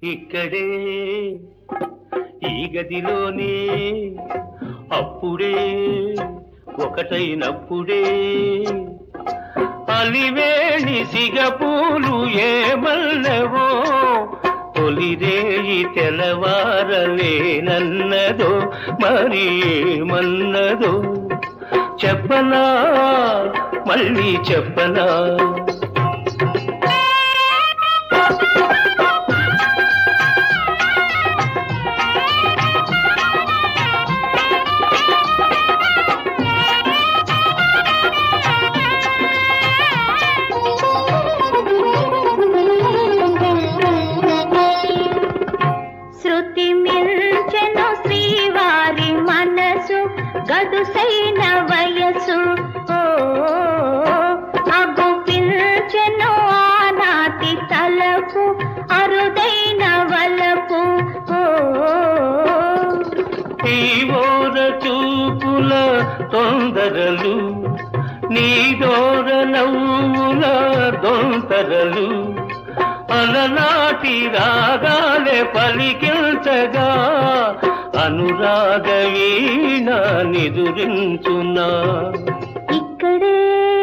ఇక్కడే ఈ గదిలోనే అప్పుడే ఒకటైనప్పుడే అలివేణి సిగపూలు ఏమల్లవో తొలిరేయి తెలవారలేనన్నదో మరి ఏమన్నదో చెప్పనా మళ్ళీ చెప్పనా శృతి మిల్చెను శ్రీవారి మనసు గడుసైన వయసు ఓ అగు పిల్చెను ఆనాటి తలపు అరుదైన వలపు ఓ ఈ ఓర చూపుల తొందరలు నీ దోర నవ్వుల దొంతరలు అలనాటి రాగాలే పలికించగా అనురాగ వీణ నిదురించునా ఇక్కడే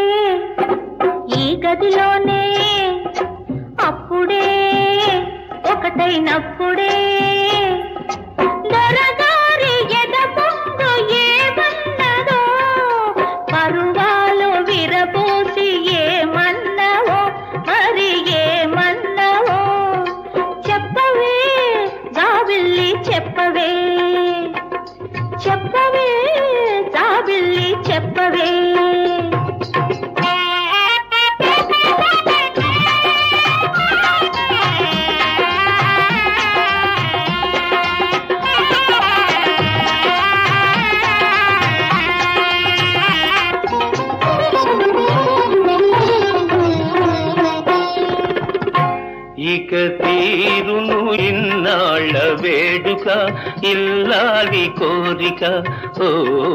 ఈ గదిలోనే అప్పుడే ఒకటైనప్పుడే దొరగారి ఎద పొంగు ఏమన్నదో పరువాలు విరబోసి ఏమన్నవో మరి ఏమన్నవో చెప్పవే జాబిల్లి చెప్పవే చెప్పవే జాబిల్లి చెప్పవే ఇక తీరును ఇన్నాళ్ళ వేడుక ఇల్లాలి కోరిక ఓ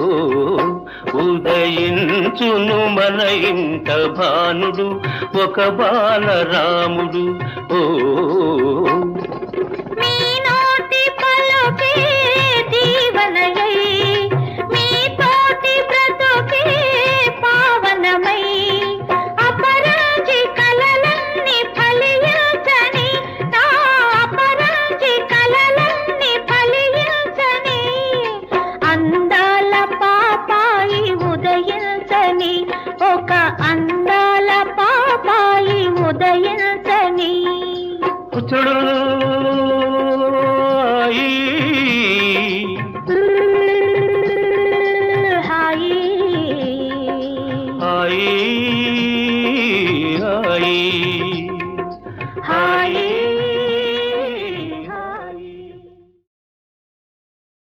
ఉదయించును మన ఇంట భానుడు ఒక బాలరాముడు ఓ మీ నోటి పలుకే దీవనయై మీ తోటి బ్రతుకే పావనమై అపరాజి కలలన్నీ ఫలించని నా అపరాజి కలలన్నీ ఫలించని అందాల పాపాయి ఉదయించని ఒక అందాల పాపాయి ఉదయించని చూడు